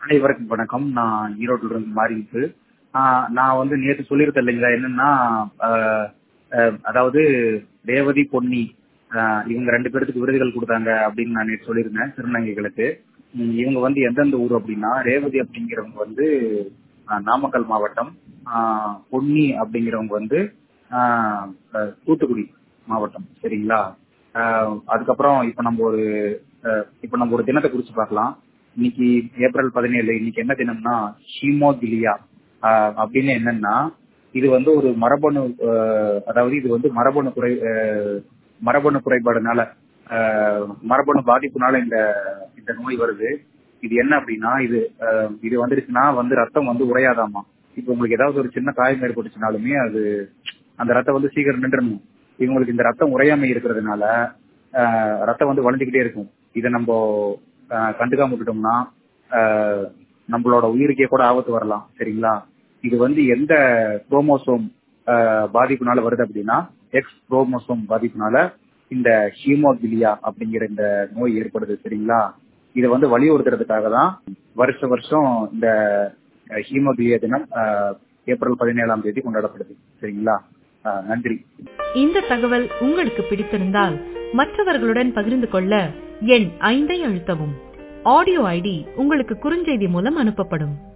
அனைவருக்கும் வணக்கம் நான் ஈரோட்டில் இருந்து மாறிட்டு நான் வந்து நேற்று சொல்லியிருந்தேன் இல்லைங்களா என்னன்னா ஆஹ் ஆஹ் அதாவது ரேவதி பொன்னி ஆஹ் இவங்க ரெண்டு பேருக்கு விருதுகள் கொடுத்தாங்க அப்படின்னு நான் நேற்று சொல்லியிருந்தேன் திருநங்கைகளுக்கு உம் இவங்க வந்து எந்தெந்த ஊர் அப்படின்னா ரேவதி அப்படிங்கிறவங்க வந்து ஆஹ் நாமக்கல் மாவட்டம் ஆஹ் பொன்னி அப்படிங்கிறவங்க வந்து ஆஹ் ஆஹ் தூத்துக்குடி மாவட்டம் சரிங்களா ஆஹ் அதுக்கப்புறம் இப்ப நம்ம ஒரு ஆஹ் இப்ப நம்ம ஒரு தினத்தை குறிச்சு பார்க்கலாம் இன்னைக்கு ஏப்ரல் பதினேழு இன்னைக்கு என்ன தினம்னா ஹீமோகிலியா அப்படின்னு என்னன்னா இது வந்து ஒரு மரபணு ஆஹ் அதாவது இது வந்து மரபணு குறை ஆஹ் மரபணு குறைபாடுனால ஆஹ் மரபணு பாதிப்புனால இந்த இந்த நோய் வருது இது என்ன அப்படின்னா இது ஆஹ் இது வந்துருச்சுன்னா வந்து ரத்தம் வந்து உறையாதாமா இப்போ உங்களுக்கு ஏதாவது ஒரு சின்ன காயம் ஏற்பட்டுச்சுனாலுமே அது அந்த ரத்தம் வந்து சீக்கிரம் நின்றுடணும் இவங்களுக்கு இந்த ரத்தம் உறையாம இருக்கிறதுனால ஆஹ் ரத்தம் வந்து வளைஞ்சுக்கிட்டே இருக்கும் இதை நம்ம ஆஹ் கண்டுக்காம விட்டுட்டோம்னா ஆஹ் நம்மளோட உயிருக்கே கூட ஆபத்து வரலாம் சரிங்களா இது வந்து எந்த குரோமோசோம் பாதிப்புனால வருது அப்படின்னா எக்ஸ் குரோமோசோம் பாதிப்புனால இந்த ஹீமோகிலியா அப்படிங்கிற இந்த நோய் ஏற்படுது சரிங்களா இதை வந்து வலியுறுத்துறதுக்காக தான் வருஷ வருஷம் இந்த ஹீமோகிலியா தினம் ஆஹ் ஏப்ரல் பதினேழாம் தேதி கொண்டாடப்படுது சரிங்களா ஆஹ் நன்றி இந்த தகவல் உங்களுக்கு பிடித்திருந்தால் மற்றவர்களுடன் பகிர்ந்து கொள்ள எண் ஐந்தை அழுத்தவும் ஆடியோ ஐடி உங்களுக்கு குறுஞ்செய்தி மூலம் அனுப்பப்படும்